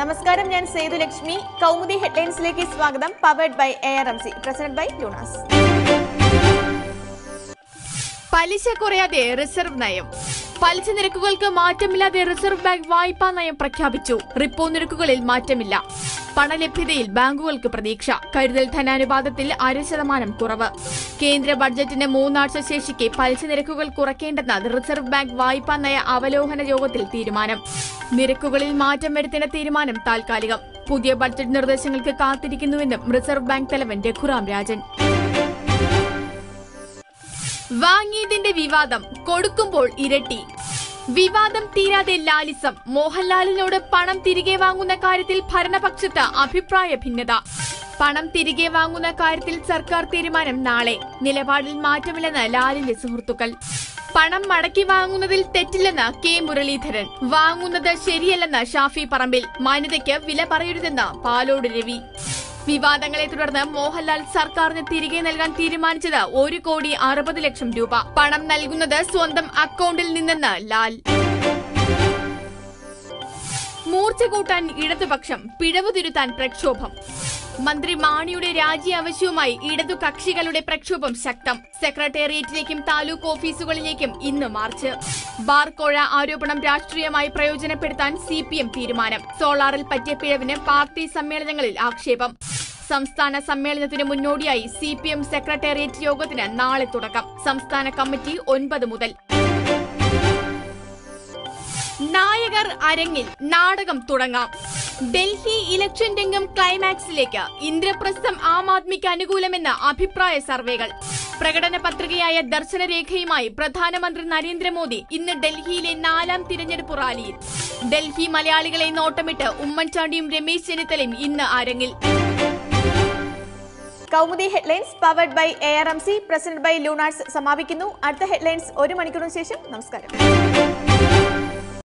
നമസ്കാരം ഞാൻ സേതുലക്ഷ്മി കൗമുദി ഹെഡ്ലൈൻസിലേക്ക് സ്വാഗതം powered by A R M C present by Lunas പലിശ കുറയാതെ റിസർവ് നയം പലിശ നിരക്കുകൾക്ക് മാറ്റമില്ലാതെ റിസർവ് ബാങ്ക് വായ്പാ നയം പ്രഖ്യാപിച്ചു റിപ്പോ നിരക്കുകളിൽ മാറ്റമില്ല പണലഭ്യതയിൽ ബാങ്കുകൾക്ക് പ്രതീക്ഷ കരുതൽ ധനാനുപാതത്തിൽ അര ശതമാനം കുറവ് കേന്ദ്ര ബഡ്ജറ്റിന് മൂന്നാഴ്ച ശേഷിക്കെ പലിശ നിരക്കുകൾ കുറയ്ക്കേണ്ടെന്ന് റിസർവ് ബാങ്ക് വായ്പാ നയ അവലോകന യോഗത്തിൽ തീരുമാനം നിരക്കുകളിൽ മാറ്റം വരുത്തേണ്ട തീരുമാനം താൽക്കാലികം പുതിയ ബഡ്ജറ്റ് നിർദ്ദേശങ്ങൾക്ക് കാത്തിരിക്കുന്നുവെന്നും റിസർവ് ബാങ്ക് തലവൻ രഘുറാം രാജൻ വാങ്ങിയതിന്റെ വിവാദം കൊടുക്കുമ്പോൾ ഇരട്ടി വിവാദം തീരാതെ ലാലിസം മോഹൻലാലിനോട് പണം തിരികെ വാങ്ങുന്ന കാര്യത്തിൽ ഭരണപക്ഷത്ത് അഭിപ്രായ ഭിന്നത പണം തിരികെ വാങ്ങുന്ന കാര്യത്തിൽ സർക്കാർ തീരുമാനം നാളെ നിലപാടിൽ മാറ്റമില്ലെന്ന് ലാലിന്റെ സുഹൃത്തുക്കൾ പണം മടക്കി വാങ്ങുന്നതിൽ തെറ്റില്ലെന്ന് കെ മുരളീധരൻ വാങ്ങുന്നത് ശരിയല്ലെന്ന് ഷാഫി പറമ്പിൽ മാന്യതയ്ക്ക് വില പറയരുതെന്ന് പാലോട് രവി വിവാദങ്ങളെ തുടർന്ന് മോഹൻലാൽ സർക്കാരിന് തിരികെ നൽകാൻ തീരുമാനിച്ചത് ഒരു കോടി അറുപത് ലക്ഷം രൂപ പണം നൽകുന്നത് സ്വന്തം അക്കൗണ്ടിൽ നിന്നെന്ന് ലാൽ മൂർച്ച കൂട്ടാൻ ഇടതുപക്ഷം പിഴവ് തിരുത്താൻ പ്രക്ഷോഭം മന്ത്രി മാണിയുടെ രാജി ആവശ്യവുമായി ഇടതു കക്ഷികളുടെ പ്രക്ഷോഭം ശക്തം സെക്രട്ടേറിയറ്റിലേക്കും താലൂക്ക് ഓഫീസുകളിലേക്കും ഇന്ന് മാർച്ച് ബാർക്കോഴ ആരോപണം രാഷ്ട്രീയമായി പ്രയോജനപ്പെടുത്താൻ സി പി എം തീരുമാനം സോളാറിൽ പറ്റിയ പിഴവിന് പാർട്ടി സമ്മേളനങ്ങളിൽ ആക്ഷേപം സംസ്ഥാന സമ്മേളനത്തിന് മുന്നോടിയായി സി പി എം സെക്രട്ടേറിയറ്റ് യോഗത്തിന് നാളെ തുടക്കം സംസ്ഥാന കമ്മിറ്റി ഒൻപത് മുതൽ നായകർ അരങ്ങിൽ നാടകം തുടങ്ങാം ഡൽഹി ഇലക്ഷൻ രംഗം ക്ലൈമാക്സിലേക്ക് ഇന്ദ്രപ്രസ്ഥം ആം ആദ്മിക്ക് അനുകൂലമെന്ന് അഭിപ്രായ സർവേകൾ പ്രകടന പത്രികയായ ദർശനരേഖയുമായി പ്രധാനമന്ത്രി നരേന്ദ്രമോദി ഇന്ന് ഡൽഹിയിലെ നാലാം തിരഞ്ഞെടുപ്പ് റാലിയിൽ ഡൽഹി മലയാളികളെ നോട്ടമിട്ട് ഉമ്മൻചാണ്ടിയും രമേശ് ചെന്നിത്തലയും ഇന്ന് അരങ്ങിൽ Kaumudi headlines powered by A R M C present by Lunas സമാപിക്കുന്നു അടുത്ത ഹെഡ്ലൈൻസ് ഒരു മണിക്കൂറിന് ശേഷം നമസ്കാരം